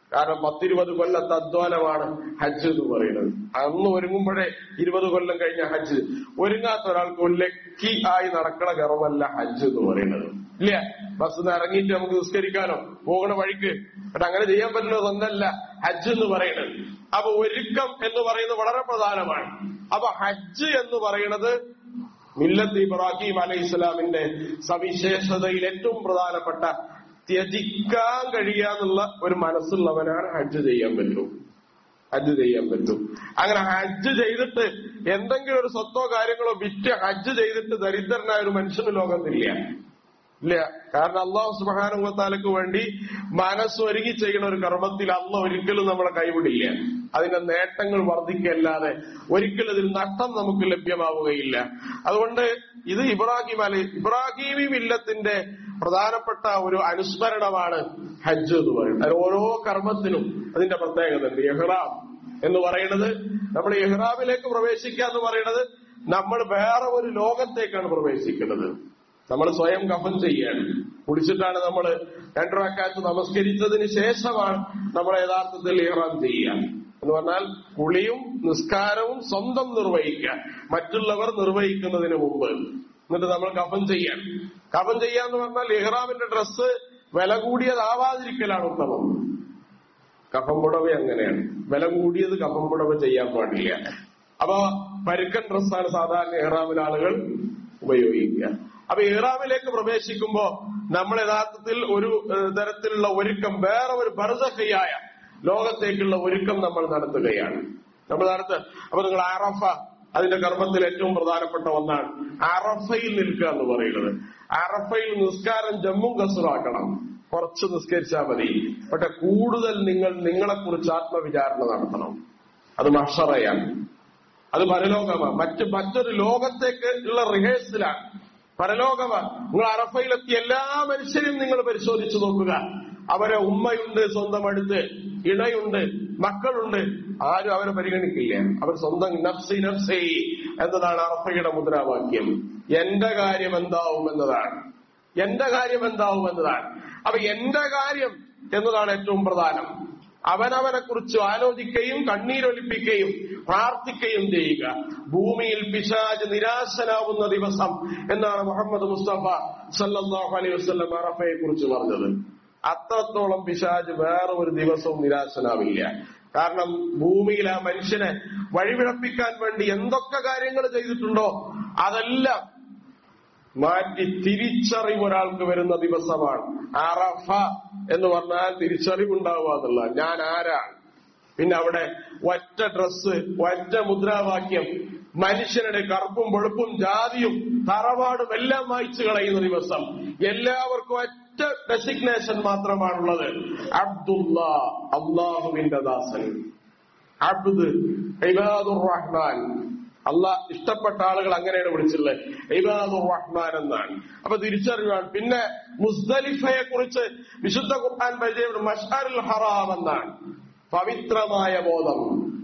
കാരണം പത്തിരുപത് കൊല്ലത്തെ അധ്വാനമാണ് ഹജ്ജ് എന്ന് പറയുന്നത് അന്ന് ഒരുങ്ങുമ്പോഴേ ഇരുപത് കൊല്ലം കഴിഞ്ഞ ഹജ്ജ് ഒരുങ്ങാത്ത ഒരാൾക്ക് ഒരു ലക്കി ആയി നടക്കണ കർമ്മല്ല ഹജ്ജ് എന്ന് പറയുന്നത് ഇല്ല ബസ് നിന്ന് ഇറങ്ങിയിട്ട് നമുക്ക് നിസ്കരിക്കാനോ പോകണ വഴിക്ക് എന്നിട്ട് അങ്ങനെ ചെയ്യാൻ പറ്റുന്നത് ഒന്നല്ല ഹജ്ജ് എന്ന് പറയുന്നത് അപ്പൊ ഒരുക്കം എന്ന് പറയുന്നത് വളരെ പ്രധാനമാണ് അപ്പൊ ഹജ്ജ് എന്ന് പറയുന്നത് മില്ലത്ത് ഇബ്രാഹിം അലൈഹി ഇസ്ലാമിന്റെ സവിശേഷതയിൽ ഏറ്റവും പ്രധാനപ്പെട്ട ത്യജിക്കാൻ കഴിയാന്നുള്ള ഒരു മനസ്സുള്ളവനാണ് ഹജ്ജ് ചെയ്യാൻ പറ്റും ഹജ്ജ് ചെയ്യാൻ പറ്റും അങ്ങനെ ഹജ്ജ് ചെയ്തിട്ട് എന്തെങ്കിലും ഒരു സ്വത്തോ കാര്യങ്ങളോ വിറ്റ് ഹജ്ജ് ചെയ്തിട്ട് ദരിദ്രനായ ഒരു മനുഷ്യന് ലോകത്തില്ല ഇല്ല കാരണം അള്ളാഹു സുബാനുഭവത്താലക്ക് വേണ്ടി മനസ്സൊരുങ്ങി ചെയ്യുന്ന ഒരു കർമ്മത്തിൽ അല്ല ഒരിക്കലും നമ്മളെ കൈവിടില്ല അതിന്റെ നേട്ടങ്ങൾ വർദ്ധിക്കല്ലാതെ ഒരിക്കലും ഇതിൽ നഷ്ടം നമുക്ക് ലഭ്യമാവുകയില്ല അതുകൊണ്ട് ഇത് ഇബ്രാഹിം അലി ഇബ്രാഹിമി മില്ലത്തിന്റെ പ്രധാനപ്പെട്ട ഒരു അനുസ്മരണമാണ് ഹജ്ജ് എന്ന് പറയുന്നത് അതിൽ ഓരോ കർമ്മത്തിനും അതിന്റെ പ്രത്യേകത ഉണ്ട് എഹ്റാം എന്ന് പറയുന്നത് നമ്മൾ എഹ്റാമിലേക്ക് പ്രവേശിക്കുക എന്ന് പറയുന്നത് നമ്മൾ വേറെ ഒരു ലോകത്തേക്കാണ് പ്രവേശിക്കുന്നത് നമ്മൾ സ്വയം കഫൻ ചെയ്യാണ് കുടിച്ചിട്ടാണ് നമ്മൾ രണ്ടരക്കാലത്ത് നമസ്കരിച്ചതിന് ശേഷമാണ് നമ്മൾ യഥാർത്ഥത്തിൽ ഇഹ്റാം ചെയ്യുക എന്ന് പറഞ്ഞാൽ കുളിയും നിസ്കാരവും സ്വന്തം നിർവഹിക്കുക മറ്റുള്ളവർ നിർവഹിക്കുന്നതിന് മുമ്പ് എന്നിട്ട് നമ്മൾ കഫൻ ചെയ്യാൻ കഫൻ ചെയ്യാന്ന് പറഞ്ഞാൽ ഇഹ്റാമിന്റെ ഡ്രസ്സ് വില കൂടിയതാവാതിരിക്കലാണ് ഉത്തമം കഫം പുടവ അങ്ങനെയാണ് വില കൂടിയത് കഫം പുടവ ചെയ്യാൻ പാടില്ല അപ്പൊ പരുക്കൻ ഡ്രസ്സാണ് സാധാരണ ഇഹ്റാമിൽ ആളുകൾ ഉപയോഗിക്കുക അപ്പൊ ഇഹ്റാമിലേക്ക് പ്രവേശിക്കുമ്പോ നമ്മൾ യഥാർത്ഥത്തിൽ ഒരു ഏഹ്, തരത്തിലുള്ള ഒരുക്കം വേറെ ഒരു ബർസഖയായ ലോകത്തേക്കുള്ള ഒരുക്കം നമ്മൾ നടത്തുകയാണ് നമ്മൾ നടത്തുക അപ്പൊ നിങ്ങൾ അറഫ അതിന്റെ കർമ്മത്തിൽ ഏറ്റവും പ്രധാനപ്പെട്ട ഒന്നാണ് അറഫയിൽ നിൽക്കുക എന്ന് പറയുന്നത് അറഫയിൽ നിസ്കാരം ജമ്മും കസുറാക്കണം കുറച്ച് നിസ്കരിച്ചാൽ മതി പക്ഷെ കൂടുതൽ നിങ്ങൾ നിങ്ങളെക്കുറിച്ച് ആത്മവിചാരണ നടത്തണം അത് മഷറയാണ് അത് പരലോകമാണ് മറ്റ് മറ്റൊരു ലോകത്തേക്ക് ഉള്ള റിഹേഴ്സലാണ് പരലോകമാണ് നിങ്ങൾ അറഫയിലെത്തിയ എല്ലാ മനുഷ്യരും നിങ്ങൾ പരിശോധിച്ചു നോക്കുക അവരെ ഉമ്മയുണ്ട് സ്വന്തം അടുത്ത് ഇണയുണ്ട് മക്കളുണ്ട് ആരും അവരെ പരിഗണിക്കില്ല അവർ സ്വന്തം നഫ്സി നഫ്സി എന്നതാണ് അറഫയുടെ മുദ്രാവാക്യം എന്റെ കാര്യം എന്താവും എന്നതാണ് എന്റെ കാര്യം എന്താവും എന്നതാണ് അപ്പൊ എന്റെ കാര്യം എന്നതാണ് ഏറ്റവും പ്രധാനം അവനവനെ കുറിച്ച് ആലോചിക്കുകയും കണ്ണീരൊലിപ്പിക്കുകയും പ്രാർത്ഥിക്കുകയും ചെയ്യുക ഭൂമിയിൽ പിശാജ് നിരാശനാവുന്ന ദിവസം എന്നാണ് മുഹമ്മദ് മുസ്തഫ സല്ലല്ലാഹു അലൈഹി വസല്ലം അറഫയെ കുറിച്ച് പറഞ്ഞത് അത്രത്തോളം പിശാജ് വേറെ ഒരു ദിവസവും നിരാശനാവില്ല കാരണം ഭൂമിയിൽ ആ മനുഷ്യനെ വഴിപിഴപ്പിക്കാൻ വേണ്ടി എന്തൊക്കെ കാര്യങ്ങൾ ചെയ്തിട്ടുണ്ടോ അതെല്ലാം മാറ്റി തിരിച്ചറിവ് ഒരാൾക്ക് വരുന്ന ദിവസമാണ് അറഫ എന്ന് പറഞ്ഞാൽ തിരിച്ചറിവുണ്ടാവുക എന്നുള്ള ഞാൻ ആരാണ് പിന്നെ അവിടെ ഒറ്റ ഡ്രസ്സ് ഒറ്റ മുദ്രാവാക്യം മനുഷ്യരുടെ കറുപ്പും വെളുപ്പും ജാതിയും തറവാടും എല്ലാം വായിച്ചു കളയുന്ന ദിവസം എല്ലാവർക്കും ഒറ്റ ഡെസിഗ്നേഷൻ മാത്രമാണുള്ളത് അബ്ദുല്ല അള്ളാഹുവിന്റെ ദാസൻ അബ്ദ് ഇബാദുർ റഹ്മാൻ അള്ളാഹ് ഇഷ്ടപ്പെട്ട ആളുകൾ അങ്ങനെയാണ് വിളിച്ചിട്ടുള്ളത് ഇബാദുർ റഹ്മാൻ എന്നാണ് അപ്പൊ തിരിച്ചറിവാണ് പിന്നെ മുസ്ദലിഫയെ കുറിച്ച് വിശുദ്ധ ഖുർആൻ പരിചയം മഷാരുൽ ഹറാം എന്നാണ് പവിത്രമായ ബോധം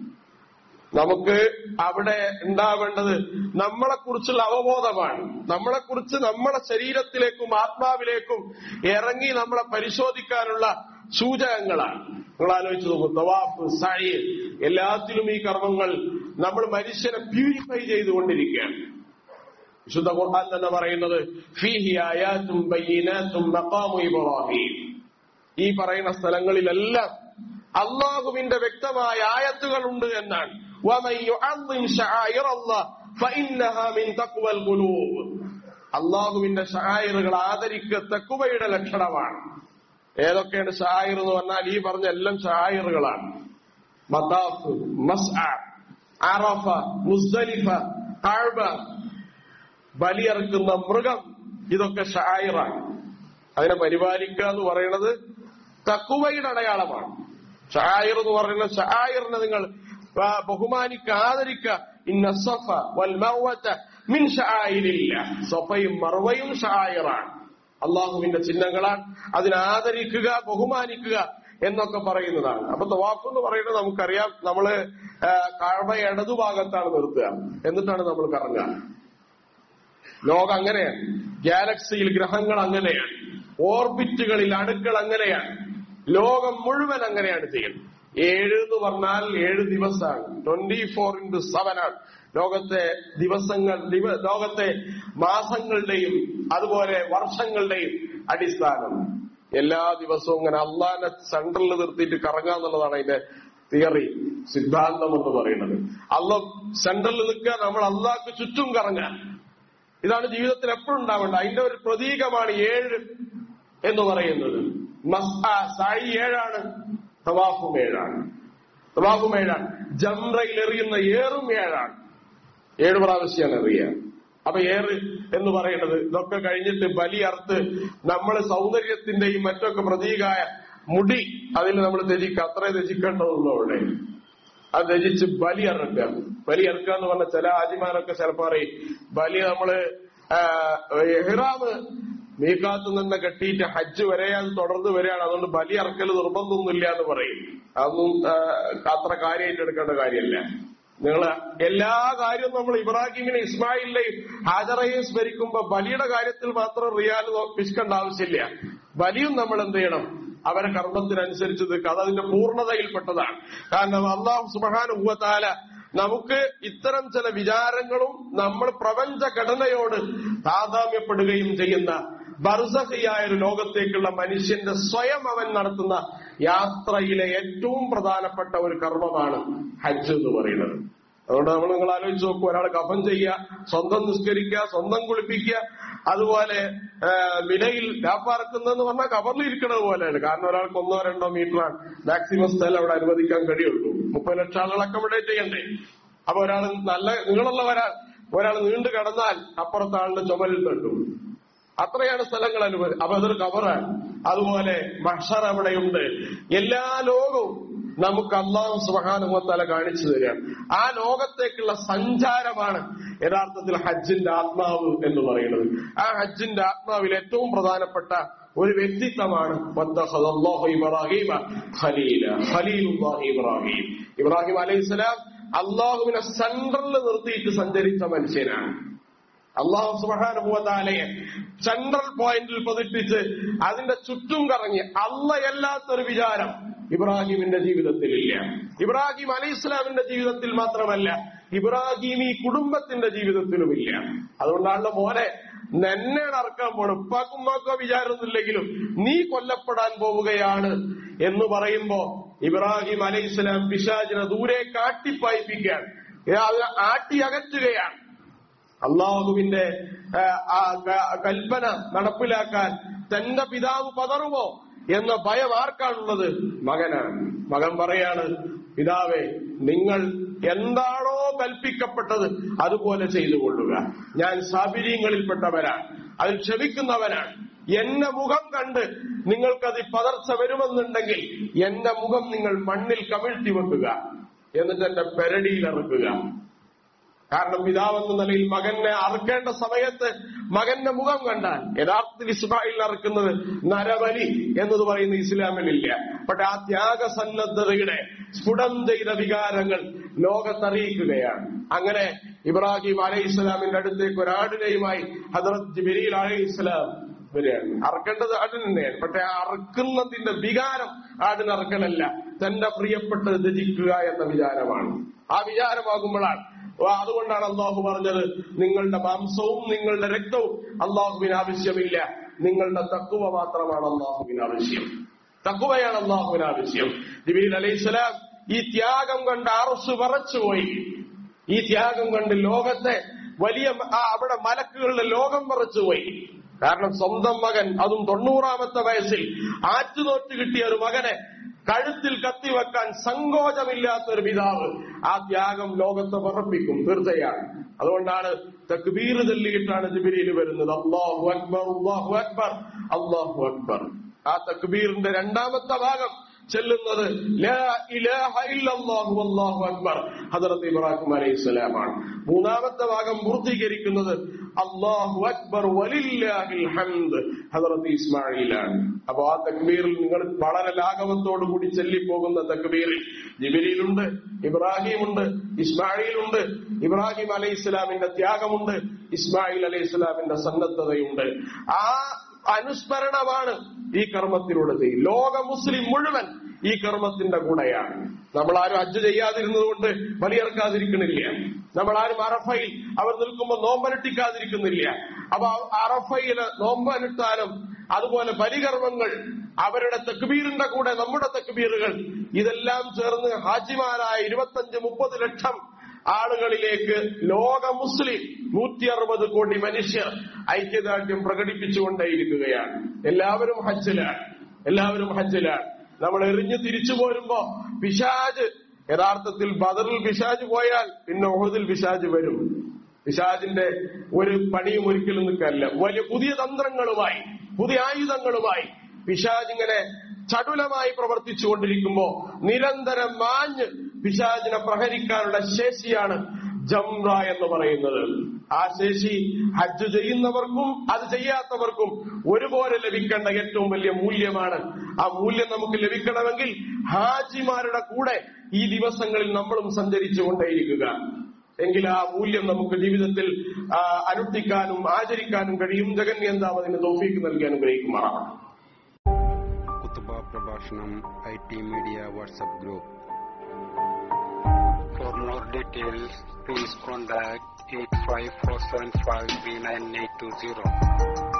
നമുക്ക് അവിടെ ഉണ്ടാവേണ്ടത് നമ്മളെ കുറിച്ചുള്ള അവബോധമാണ് നമ്മളെ കുറിച്ച് നമ്മുടെ ശരീരത്തിലേക്കും ആത്മാവിലേക്കും ഇറങ്ങി നമ്മളെ പരിശോധിക്കാനുള്ള സൂചകങ്ങളാണ് നിങ്ങൾ ആലോചിച്ച് നോക്കൂ തവാഫ് സഴി എല്ലാത്തിലും ഈ കർമ്മങ്ങൾ നമ്മൾ മനുഷ്യനെ പ്യൂരിഫൈ ചെയ്തുകൊണ്ടിരിക്കുകയാണ് വിശുദ്ധ ഖുർആൻ തന്നെ പറയുന്നത് ഫീഹി ആയാത്തും ബയ്യിനാത്തും മഖാമു ഇബ്രാഹിം ഈ പറയുന്ന സ്ഥലങ്ങളിലെല്ലാം അള്ളാഹുവിന്റെ വ്യക്തമായ ആയത്തുകൾ ഉണ്ട് എന്നാണ് وَمَن يُعَظِّمْ شَعَائِرَ اللَّهِ فَإِنَّهَا مِن تَقْوَى الْقُلُوبِ അള്ളാഹുവിന്റെ ഷായറുകൾ ആദരിക്കുക തെക്കുവയുടെ ലക്ഷണമാണ് ഏതൊക്കെയാണ് ഷായർ എന്ന് പറഞ്ഞാൽ ഈ പറഞ്ഞ എല്ലാം ഷായറുകളാണ് മതാഫ് മസ്അ അറഫ മുസ്ദലിഫ കഅബ ബലിയറുക്കുന്ന മൃഗം ഇതൊക്കെ ഷായറാണ് അതിനെ പരിപാലിക്കുക എന്ന് പറയുന്നത് തക്കുവയുടെ അടയാളമാണ് ഷായർ എന്ന് പറയുന്നത് ഷായറിനെ നിങ്ങൾ ആ, ബഹുമാനിക്കുക ആദരിക്കുക ഇന്ന സഫ വൽ മർവത മിൻ ഷായിരില്ല സഫയും മർവയും ഷായറാണ് അള്ളാഹുവിന്റെ ചിഹ്നങ്ങളാണ് അതിനെ ആദരിക്കുക ബഹുമാനിക്കുക എന്നൊക്കെ പറയുന്നതാണ് അപ്പൊ തവാഫ് എന്ന് പറയുന്നത് നമുക്കറിയാം നമ്മള് ആ, കഴവ ഇടതുഭാഗത്താണ് നിർത്തുക എന്നിട്ടാണ് നമ്മൾ കറങ്ങുക ലോകം അങ്ങനെയാണ് ഗാലക്സിയിൽ ഗ്രഹങ്ങൾ അങ്ങനെയാണ് ഓർബിറ്റുകളിൽ അണുക്കൾ അങ്ങനെയാണ് ലോകം മുഴുവൻ അങ്ങനെയാണ് ചെയ്യുന്നത് ഏഴ് എന്ന് പറഞ്ഞാൽ ഏഴ് ദിവസമാണ് ട്വന്റി ഫോർ ഇന്റു സെവൻ ആണ് ലോകത്തെ ദിവസങ്ങൾ ദിവ- ലോകത്തെ മാസങ്ങളുടെയും അതുപോലെ വർഷങ്ങളുടെയും അടിസ്ഥാനം എല്ലാ ദിവസവും ഇങ്ങനെ അള്ളാനെ സെൻട്രലിൽ നിർത്തിയിട്ട് കറങ്ങുക എന്നുള്ളതാണ് അതിന്റെ തിയറി സിദ്ധാന്തം എന്ന് പറയുന്നത് അള്ള സെൻട്രലിൽ നിൽക്കുക നമ്മൾ അള്ളാഹ്ക്ക് ചുറ്റും കറങ്ങാൻ ഇതാണ് ജീവിതത്തിൽ എപ്പോഴും ഉണ്ടാവേണ്ടത് അതിന്റെ ഒരു പ്രതീകമാണ് ഏഴ് എന്ന് പറയുന്നത് മസ്- ആ, സായി ഏഴാണ് തവാഫും ഏഴാണ് തവാഫും ഏഴാണ് ജംറയിൽ എറിയുന്ന ഏറും ഏഴാണ് ഏഴ് പ്രാവശ്യമാണ് എറിയുക അപ്പൊ ഏറ് എന്ന് പറയുന്നത് ഇതൊക്കെ കഴിഞ്ഞിട്ട് ബലി അറുത്ത് നമ്മൾ സൗന്ദര്യത്തിന്റെയും മറ്റൊക്കെ പ്രതീകായ മുടി അതിൽ നമ്മൾ ത്യജിക്കുക അത്രേ ത്യജിക്കേണ്ടതുള്ളൂ അവിടെ അത് ത്യജിച്ച് ബലി ഇറക്കുക ബലി ഇറക്കുക എന്ന് പറഞ്ഞ ചില ആജിമാരൊക്കെ ചിലപ്പോ പറയും ബലി നമ്മള് ആ, എഹ്റാമ് മീക്കാത്ത് നിന്ന് കെട്ടിയിട്ട് ഹജ്ജ് വരെ അത് തുടർന്ന് വരികയാണ് അതുകൊണ്ട് ബലി ഇറക്കൽ നിർബന്ധമൊന്നുമില്ല എന്ന് പറയും അതൊന്നും ആ, അത്ര കാര്യമായിട്ട് എടുക്കേണ്ട കാര്യമല്ല നിങ്ങൾ എല്ലാ കാര്യവും നമ്മൾ ഇബ്രാഹിമിനെ ഇസ്മായിലിനെയും ഹാജറയെയും സ്മരിക്കുമ്പോ ബലിയുടെ കാര്യത്തിൽ മാത്രം റിയാൽ പിശുക്കേണ്ട ആവശ്യമില്ല ബലിയും നമ്മൾ എന്ത് ചെയ്യണം അവരെ കർമ്മത്തിനനുസരിച്ച് നിൽക്കുക അത് അതിന്റെ പൂർണ്ണതയിൽപ്പെട്ടതാണ് കാരണം അള്ളാഹു സുബാനുഭവത്താല നമുക്ക് ഇത്തരം ചില വിചാരങ്ങളും നമ്മൾ പ്രപഞ്ച ഘടനയോട് താതാമ്യപ്പെടുകയും ചെയ്യുന്ന ബർസഹിയായ ഒരു ലോകത്തേക്കുള്ള മനുഷ്യന്റെ സ്വയം അവൻ നടത്തുന്ന യാത്രയിലെ ഏറ്റവും പ്രധാനപ്പെട്ട ഒരു കർമ്മമാണ് ഹജ്ജ് എന്ന് പറയുന്നത് അതുകൊണ്ട് നമ്മൾ നിങ്ങൾ ആലോചിച്ച് നോക്കൂ ഒരാൾ കഫൻ ചെയ്യുക സ്വന്തം നിസ്കരിക്കുക സ്വന്തം കുളിപ്പിക്കുക അതുപോലെ ആ, വിലയിൽ വ്യാപാരക്കുന്നതെന്ന് പറഞ്ഞാൽ കവറിൽ ഇരിക്കുന്നത് പോലെയാണ് കാരണം ഒരാൾക്ക് ഒന്നോ രണ്ടോ മീറ്ററാണ് മാക്സിമം സ്ഥലം അവിടെ അനുവദിക്കാൻ കഴിയുള്ളൂ മുപ്പത് ലക്ഷം ആളുകൾ അക്കോമഡേറ്റ് ചെയ്യണ്ടേ അപ്പൊ ഒരാൾ നല്ല നീളമുള്ള ഒരാൾ ഒരാൾ നീണ്ടു കടന്നാൽ അപ്പുറത്തെ ആളുടെ ചുമലിൽ തട്ടും അത്രയാണ് സ്ഥലങ്ങൾ അനുവദി അപ്പൊ അതൊരു കവറാണ് അതുപോലെ മഷർ അവിടെയുണ്ട് എല്ലാ ലോകവും നമുക്ക് അള്ളാഹു സുബാനുഭവത്തല കാണിച്ചു തരികയാണ് ആ ലോകത്തേക്കുള്ള സഞ്ചാരമാണ് യഥാർത്ഥത്തിൽ ഹജ്ജിന്റെ ആത്മാവ് എന്ന് പറയുന്നത് ആ ഹജ്ജിന്റെ ആത്മാവിൽ ഏറ്റവും പ്രധാനപ്പെട്ട ഒരു വ്യക്തിത്വമാണ് വത്തഖദല്ലാഹു ഇബ്രാഹീമ ഖലീല ഖലീലുല്ലാഹി ഇബ്രാഹിം ഇബ്രാഹിം അലൈഹിസ്സലാം അള്ളാഹുവിനെ സെൻട്രലിൽ നിർത്തിയിട്ട് സഞ്ചരിച്ച മനുഷ്യനാണ് അള്ളാഹു സുബാനുഭവത്താലയെ സെൻട്രൽ പോയിന്റിൽ പതിപ്പിച്ച് അതിന്റെ ചുറ്റും കറങ്ങി അല്ലയല്ലാത്തൊരു വിചാരം ഇബ്രാഹിമിന്റെ ജീവിതത്തിലില്ല ഇബ്രാഹിം അലൈഹി ഇസ്ലാമിന്റെ ജീവിതത്തിൽ മാത്രമല്ല ഇബ്രാഹിം ഈ കുടുംബത്തിന്റെ ജീവിതത്തിലുമില്ല അതുകൊണ്ടാണല്ലോ മോനെ നിന്നെ അറക്കാൻ പോണം ഉപ്പാക്കും ഉമ്മാക്കോ വിചാരമൊന്നുമില്ലെങ്കിലും നീ കൊല്ലപ്പെടാൻ പോവുകയാണ് എന്ന് പറയുമ്പോ ഇബ്രാഹിം അലൈഹി ഇസ്ലാം പിശാചിനെ ദൂരെ കാട്ടിപ്പായിപ്പിക്കാൻ അത് ആട്ടി അകറ്റുകയാണ് അള്ളാഹുവിന്റെ ആ, ആ ക- കൽപ്പന നടപ്പിലാക്കാൻ തന്റെ പിതാവ് പതറുമോ എന്ന ഭയം ആർക്കാണുള്ളത് മകനാണ് മകൻ പറയാണ് പിതാവേ നിങ്ങൾ എന്താണോ കൽപ്പിക്കപ്പെട്ടത് അതുപോലെ ചെയ്തു കൊള്ളുക ഞാൻ സാബിര്യങ്ങളിൽപ്പെട്ടവരാണ് അതിൽ ക്ഷമിക്കുന്നവനാണ് എന്റെ മുഖം കണ്ട് നിങ്ങൾക്കത് പതർച്ച വരുമെന്നുണ്ടെങ്കിൽ എന്റെ മുഖം നിങ്ങൾ മണ്ണിൽ കമിഴ്ത്തി വെക്കുക എന്നിട്ട് എന്റെ പെരടിയിൽ ഇറക്കുക കാരണം പിതാവെന്ന നിലയിൽ മകനെ അറുക്കേണ്ട സമയത്ത് മകന്റെ മുഖം കണ്ടാൽ യഥാർത്ഥത്തിൽ ഇസ്മായിൽ അറുക്കുന്നത് നരബലി എന്നത് പറയുന്ന ഇസ്ലാമിലില്ല പക്ഷെ ആ ത്യാഗസന്നദ്ധതയുടെ സ്ഫുടം ചെയ്ത വികാരങ്ങൾ ലോകത്തറിയിക്കുകയാണ് അങ്ങനെ ഇബ്രാഹിം അലൈഹി ഇസ്ലാമിന്റെ അടുത്തേക്ക് ഒരാടിനെയുമായി ഹജറത് ജിബിരിൽ അലൈഹി ഇസ്ലാം വരികയാണ് അറക്കേണ്ടത് ആടിന് തന്നെയാണ് പക്ഷെ ആ അറക്കുന്നതിന്റെ വികാരം ആടിന് അറക്കലല്ല തന്റെ പ്രിയപ്പെട്ടത് രചിക്കുക എന്ന വിചാരമാണ് ആ വിചാരമാകുമ്പോഴാണ് ഓ, അതുകൊണ്ടാണ് അള്ളാഹു പറഞ്ഞത് നിങ്ങളുടെ മാംസവും നിങ്ങളുടെ രക്തവും അള്ളാഹുവിന് ആവശ്യമില്ല നിങ്ങളുടെ തക്കുവ മാത്രമാണ് അള്ളാഹുവിന് ആവശ്യം തക്കുവയാണ് അള്ളാഹുവിന് ആവശ്യം ജിബീൽ അലൈഹിസ്സലാം ഈ ത്യാഗം കണ്ട് അറസ് പറച്ചുപോയി ഈ ത്യാഗം കണ്ട് ലോകത്തെ വലിയ മ- ആ അവിടെ മലക്കുകളുടെ ലോകം മറച്ചുപോയി കാരണം സ്വന്തം മകൻ അതും തൊണ്ണൂറാമത്തെ വയസ്സിൽ ആറ്റുനോറ്റ് കിട്ടിയ ഒരു മകനെ കഴുത്തിൽ കത്തിവെക്കാൻ സങ്കോചമില്ലാത്ത ഒരു പിതാവ് ആ ത്യാഗം ലോകത്തെ പറപ്പിക്കും തീർച്ചയാണ് അതുകൊണ്ടാണ് തക്ബീർ ചൊല്ലിയിട്ടാണ് ജിബിരിയിൽ വരുന്നത് അള്ളാഹു അക്ബർ അള്ളാഹു അക്ബർ അള്ളാഹു അക്ബർ ആ തക്ബീറിന്റെ രണ്ടാമത്തെ ഭാഗം ചെല്ലുന്നത് ലാ ഇലാഹ ഇല്ലല്ലാഹു അല്ലാഹു അക്ബർ ഹദറത്ത് ഇബ്രാഹിം അലൈഹിസ്സലാമാണ് മൂന്നാമത്തെ ഭാഗം പൂർത്തീകരിക്കുന്നത് അല്ലാഹു അക്ബർ വലില്ലാഹിൽ ഹംദ് ഹദറത്ത് ഇസ്മായിലാണ് അപ്പൊ ആ തക്ബീറിൽ നിങ്ങൾ വളരെ ലാഘവത്തോടു കൂടി ചെല്ലിപ്പോകുന്ന തക്ബീറിൽ ജിബിരിയിലുണ്ട് ഇബ്രാഹിമുണ്ട് ഇസ്മായിലുണ്ട് ഇബ്രാഹിം അലൈഹി ഇസ്ലാമിന്റെ ത്യാഗമുണ്ട് ഇസ്മായിൽ അലൈഹി ഇസ്ലാമിന്റെ സന്നദ്ധതയുണ്ട് ആ അനുസ്മരണമാണ് ഈ കർമ്മത്തിലൂടെ ചെയ്യും ലോക മുസ്ലിം മുഴുവൻ ഈ കർമ്മത്തിന്റെ കൂടെയാണ് നമ്മൾ ആരും ഹജ്ജ് ചെയ്യാതിരുന്നത് കൊണ്ട് ബലിയിറക്കാതിരിക്കണില്ല നമ്മൾ ആരും അറഫയിൽ അവർ നിൽക്കുമ്പോൾ നോമ്പനുഷ്ഠിക്കാതിരിക്കുന്നില്ല അപ്പൊ അറഫയില് നോമ്പനുഷ്ഠാനം അതുപോലെ ബലികർമ്മങ്ങൾ അവരുടെ തെക്കുബീറിന്റെ കൂടെ നമ്മുടെ തെക്കുബീറുകൾ ഇതെല്ലാം ചേർന്ന് ഹാജിമാരായ ഇരുപത്തഞ്ച് മുപ്പത് ലക്ഷം ആളുകളിലേക്ക് ലോക മുസ്ലിം നൂറ്റി അറുപത് കോടി മനുഷ്യർ ഐക്യദാർഢ്യം പ്രകടിപ്പിച്ചുകൊണ്ടേയിരിക്കുകയാണ് എല്ലാവരും ഹജ്ജിലാണ് എല്ലാവരും ഹജ്ജിലാണ് നമ്മൾ എറിഞ്ഞു തിരിച്ചു പോരുമ്പോ പിശാജ് യഥാർത്ഥത്തിൽ ബദറിൽ പിശാജ് പോയാൽ പിന്നെ ഓഹദിൽ പിശാജ് വരും പിശാജിന്റെ ഒരു പണിയും ഒരിക്കലും നിൽക്കല്ല വലിയ പുതിയ തന്ത്രങ്ങളുമായി പുതിയ ആയുധങ്ങളുമായി പിശാജ് ഇങ്ങനെ ചടുലമായി പ്രവർത്തിച്ചുകൊണ്ടിരിക്കുമ്പോ നിരന്തരം മാഞ്ഞ് പിശാജിനെ പ്രഹരിക്കാനുള്ള ശേഷിയാണ് ജംറ എന്ന് പറയുന്നത് ആ ശേഷി ഹജ്ജ് ചെയ്യുന്നവർക്കും അത് ചെയ്യാത്തവർക്കും ഒരുപോലെ ലഭിക്കേണ്ട ഏറ്റവും വലിയ മൂല്യമാണ് ആ മൂല്യം നമുക്ക് ലഭിക്കണമെങ്കിൽ ഹാജിമാരുടെ കൂടെ ഈ ദിവസങ്ങളിൽ നമ്മളും സഞ്ചരിച്ചുകൊണ്ടേയിരിക്കുക എങ്കിൽ ആ മൂല്യം നമുക്ക് ജീവിതത്തിൽ ആ, അനുഷ്ഠിക്കാനും ആചരിക്കാനും കഴിയും ജഗന്യന്താവ് തോഫീക്ക് നൽകി അനുഗ്രഹിക്കുമാറാണ് കുത്തുബ പ്രഭാഷണം I T media WhatsApp group For more details, please contact 854753980.